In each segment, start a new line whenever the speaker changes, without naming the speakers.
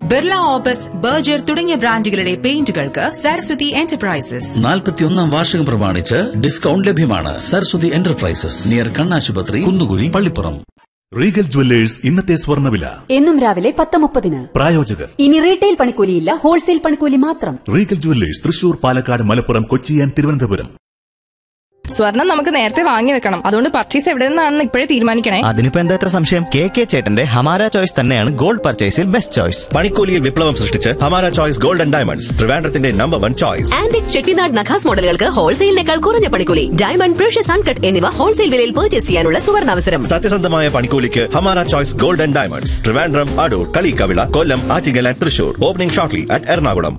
Birla opus Berger തുടങ്ങിയ ബ്രാൻഡുകളുടെ പെയിന്റുകൾക്ക് Saraswati enterprises
നാൽപ്പത്തിയൊന്നാം വാർഷികം പ്രമാണിച്ച് ഡിസ്കൗണ്ട് ലഭ്യമാണ് സരസ്വതി എന്റർപ്രൈസസ് നിയർ കണ്ണാശുപത്രി കുന്നുകുഴി പള്ളിപ്പുറം
റീഗൽ ജുവല്ലേഴ്സ് ഇന്നത്തെ സ്വർണ്ണവില
എന്നും രാവിലെ പത്ത് മുപ്പതിന്
പ്രായോജകർ
ഇനി റീറ്റെയിൽ പണിക്കൂലിയില്ല ഹോൾസെയിൽ പണിക്കൂലി മാത്രം
Regal Jewellers Thrissur Palakkad Malappuram Kochi and Thiruvananthapuram
സ്വർണം നമുക്ക് നേരത്തെ വാങ്ങി വെക്കണം അതുകൊണ്ട് പർച്ചേസ് എവിടെ നിന്നാണെന്ന് ഇപ്പോഴേ തീരുമാനിക്കണേ
അതിനിപ്പോ എന്താ ഇത്ര സംശയം കെ കെ ചേട്ടന്റെ ഹമാര ചോയ്സ് തന്നെയാണ് ഗോൾഡ് പർച്ചേസിൽ ബെസ്റ്റ് ചോയ്സ്
പണിക്കൂലിയിൽ വിപ്ലവം സൃഷ്ടിച്ച് Hamara Choice Gold and Diamonds ട്രിവാൻഡ്രത്തിന്റെ number one choice
antique Chettinad നഖാസ് മോഡലുകൾക്ക് ഹോൾസെയിലിനേക്കാൾ കുറഞ്ഞ പണിക്കൂലി ഡയമണ്ട് പ്രഷ്യസ് അൺകട്ട് എന്നിവ ഹോൾസെയിൽ വിലയിൽ പർച്ചേസ് ചെയ്യാനുള്ള സുവർണാവസരം
സത്യസന്ധമായ പണിക്കൂലിക്ക് Hamara Choice Gold and Diamonds Trivandrum Adoor Kaliyikkavila Kollam Attingal and Thrissur opening shortly at Ernakulam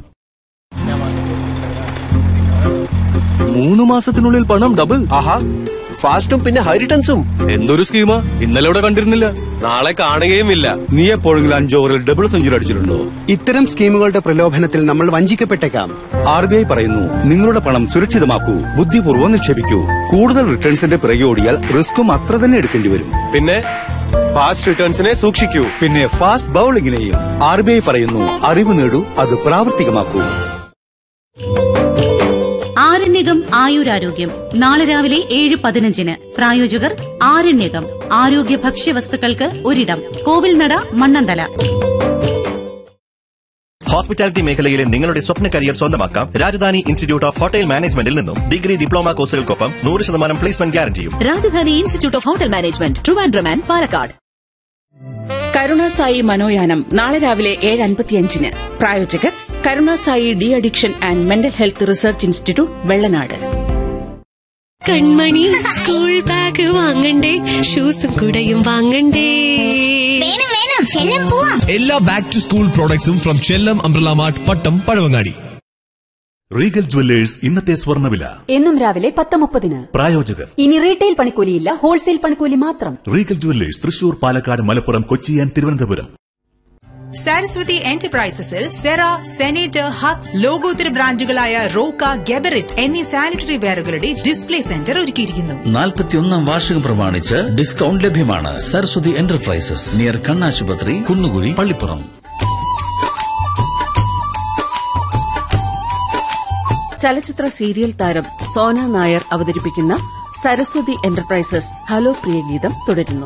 മൂന്ന് മാസത്തിനുള്ളിൽ പണം ഡബിൾ
ആഹാ ഫാസ്റ്റും പിന്നെ ഹൈ റിട്ടേൺസും
എന്തൊരു സ്കീമാ ഇന്നലെ ഇവിടെ കണ്ടിരുന്നില്ല
നാളെ കാണുകയുമില്ല
നീ എപ്പോഴെങ്കിലും അഞ്ച് ഓവറിൽ ഡബിൾ സെഞ്ചുറി അടിച്ചിട്ടുണ്ടോ
ഇത്തരം സ്കീമുകളുടെ പ്രലോഭനത്തിൽ നമ്മൾ വഞ്ചിക്കപ്പെട്ടേക്കാം
ആർ ബി ഐ പറയുന്നു നിങ്ങളുടെ പണം സുരക്ഷിതമാക്കൂ ബുദ്ധിപൂർവ്വം നിക്ഷേപിക്കൂ കൂടുതൽ റിട്ടേൺസിന്റെ പിറകെ ഓടിയാൽ റിസ്ക്കും അത്ര തന്നെ എടുക്കേണ്ടി വരും
പിന്നെ ഫാസ്റ്റ് റിട്ടേൺസിനെ സൂക്ഷിക്കൂ
പിന്നെ ഫാസ്റ്റ് ബൌളിങ്ങിനെയും ആർ ബി ഐ പറയുന്നു അറിവ് നേടൂ അത് പ്രാവർത്തികമാക്കൂ
ആരണ്യകം ആയുരാരോഗ്യം നാളെ രാവിലെ ഏഴ് പതിനഞ്ചിന് പ്രായോജകർ ആരണ്യകം ആരോഗ്യ ഭക്ഷ്യവസ്തുക്കൾക്ക് ഒരിടം കോവിൽനട മണ്ണന്തല
ഹോസ്പിറ്റാലിറ്റി മേഖലയിലെ നിങ്ങളുടെ സ്വപ്ന കരിയർ സ്വന്തമാക്കാം രാജധാനി ഇൻസ്റ്റിറ്റ്യൂട്ട് ഓഫ് ഹോട്ടൽ മാനേജ്മെന്റിൽ നിന്നും ഡിഗ്രി ഡിപ്ലോമ കോഴ്സുകൾക്കൊപ്പം നൂറ് ശതമാനം പ്ലേസ്മെന്റ് ഗ്യാരണ്ടിയും
Rajadhani institute of hotel management Trivandrum and Palakkad
Karunasai മനോയാനം നാളെ രാവിലെ ഏഴ് അൻപത്തിയഞ്ചിന് പ്രായോജകർ Karunasai D addiction and mental health research institute Vellanad
കൺമണി സ്കൂൾ ബാഗ് വാങ്ങണ്ടേ ഷൂസും കുടയും വാങ്ങണ്ടേ
വേണം വേണം ചെല്ലം പോവാം
എല്ലാ ബാക്ക് ടു സ്കൂൾ പ്രോഡക്ട്സും from Chellam Umbrella Mart Pattom Pazhavangadi
Regal Jewellers ഇന്നത്തെ സ്വർണ്ണവില
എന്നും രാവിലെ പത്ത് മുപ്പതിന്
പ്രായോജകർ
ഇനി റീറ്റെയിൽ പണിക്കൂലിയില്ല ഹോൾസെയിൽ പണിക്കൂലി മാത്രം
Regal Jewellers Thrissur Palakkad Malappuram Kochi and Thiruvananthapuram
Saraswathi എന്റർപ്രൈസസിൽ സെറ സെനേറ്റർ ഹക്സ് ലോകോത്തര ബ്രാൻഡുകളായ റോക്ക ഗെബറിറ്റ് എന്നീ സാനിറ്ററി വെയറുകളുടെ ഡിസ്പ്ലേ സെന്റർ ഒരുക്കിയിരിക്കുന്നു
നാൽപ്പത്തിയൊന്നാം വാർഷികം പ്രമാണിച്ച് ഡിസ്കൗണ്ട് ലഭ്യമാണ് സരസ്വതി എന്റർപ്രൈസസ് നിയർ കണ്ണാശുപത്രി കുന്നുകുഴി പള്ളിപ്പുറം
ചലച്ചിത്ര സീരിയൽ താരം സോന നായർ അവതരിപ്പിക്കുന്ന സരസ്വതി എന്റർപ്രൈസസ് ഹലോ പ്രിയ ഗീതം തുടരുന്നു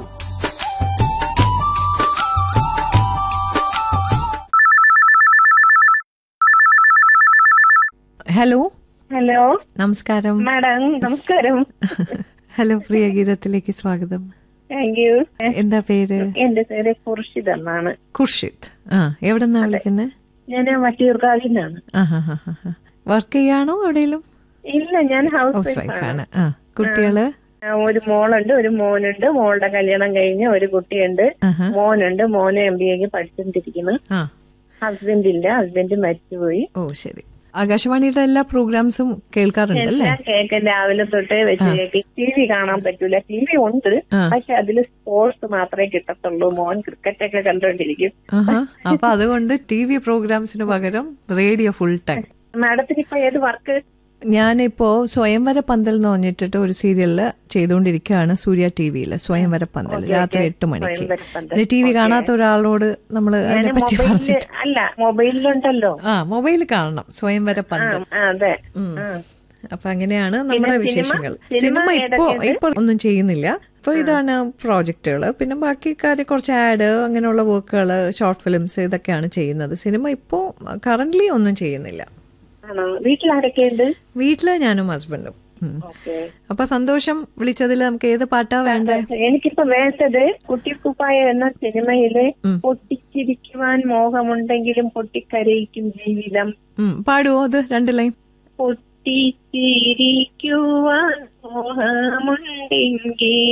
ഹലോ
ഹലോ
നമസ്കാരം
മാഡം നമസ്കാരം
ഹലോ പ്രിയ ഗീതത്തിലേക്ക് സ്വാഗതം
താങ്ക് യു
എന്താ പേര്
എന്റെ പേര് ഖുർഷിദ് എന്നാണ്
ഖുർഷിദ് ആ എവിടെ നിന്നാ വിളിക്കുന്നത്
ഞാൻ വട്ടിയൂർക്കാവിൽ നിന്നാണ്
വർക്ക് ചെയ്യാണോ എവിടെയെങ്കിലും
ഇല്ല ഞാൻ ഹൗസ്
ഹൗസ്
വൈഫ്
വൈഫ്
ആണ്
ആണ് ആ കുട്ടികള്
ആ, ഒരു മോളുണ്ട് ഒരു മോനുണ്ട് മോളുടെ കല്യാണം കഴിഞ്ഞ് ഒരു കുട്ടിയുണ്ട്
ആഹാ.
മോനുണ്ട് മോന് എം ബി എക്ക് പഠിച്ചോണ്ടിരിക്കുന്നു
ആ
ഹസ്ബൻഡ് ഇല്ല ഹസ്ബൻഡ് മരിച്ചുപോയി
ഓ ശരി ആകാശവാണിയുടെ എല്ലാ പ്രോഗ്രാംസും കേൾക്കാറുണ്ട് അല്ലേ
എല്ലാം കേൾക്കാൻ രാവിലെ തൊട്ടേ വെച്ച് കേൾക്കി ടി വി കാണാൻ പറ്റൂല ടി വി ഉണ്ട്
ആ.
പക്ഷെ അതിൽ സ്പോർട്സ് മാത്രമേ കിട്ടത്തുള്ളൂ മോൻ ക്രിക്കറ്റ് ഒക്കെ കണ്ടോണ്ടിരിക്കും
ആഹാ. അപ്പൊ അതുകൊണ്ട് ടി വി പ്രോഗ്രാംസിന് പകരം റേഡിയോ ഫുൾ ടൈം
മാഡത്തിന് ഇപ്പൊ ഏത് വർക്ക്
ഞാനിപ്പോ സ്വയംവര പന്തൽ എന്ന് പറഞ്ഞിട്ട് ഒരു സീരിയലില് ചെയ്തുകൊണ്ടിരിക്കുകയാണ് സൂര്യ ടി വിയിൽ സ്വയംവര പന്തൽ
ഓക്കേ,
രാത്രി
ഓക്കേ.
എട്ട് മണിക്ക്
സ്വയംവര പന്തൽ.
പിന്നെ ടി വി
ഓക്കേ.
കാണാത്ത ഒരാളോട് നമ്മൾ
ഞാൻ
അതിനെ പറ്റി
മൊബൈലില്
പറഞ്ഞിട്ട്
അല്ല മൊബൈലിലുണ്ടല്ലോ
ആ മൊബൈൽ കാണണം സ്വയംവര
ആ,
പന്തൽ
ആ, അതെ
ഉം.
ആ.
അപ്പൊ അങ്ങനെയാണ്
പിന്നെ
നമ്മുടെ
സിനിമ?
വിശേഷങ്ങൾ
സിനിമ
സിനിമ ഇപ്പോ
ഏതൊക്കെയുണ്ട്?
ഇപ്പൊ ഒന്നും ചെയ്യുന്നില്ല ഇപ്പൊ ഇതാണ് പ്രോജക്റ്റുകൾ പിന്നെ ബാക്കി കാര്യം കുറച്ച് ആഡ് അങ്ങനെയുള്ള വർക്കുകൾ ഷോർട്ട് ഫിലിംസ് ഇതൊക്കെയാണ് ചെയ്യുന്നത് സിനിമ ഇപ്പോ കറന്റ്ലി ഒന്നും ചെയ്യുന്നില്ല
ആണോ വീട്ടിലാരൊക്കെയുണ്ട്
വീട്ടില് ഞാനും ഹസ്ബൻഡും ഉം.
ഓക്കേ.
അപ്പൊ സന്തോഷം വിളിച്ചതിൽ നമുക്ക് ഏത് പാട്ടാ വേണ്ടേ
എനിക്കിപ്പോ വേണ്ടത് കുട്ടിക്കുപ്പായ എന്ന സിനിമയില് പൊട്ടിച്ചിരിക്കുവാൻ മോഹമുണ്ടെങ്കിലും പൊട്ടിക്കരയിക്കും ജീവിതം
ഉം, പാടുവോ അത് രണ്ട് ലൈൻ
പൊട്ടിച്ചിരിക്കുവാൻ മോഹമുണ്ടെങ്കിൽ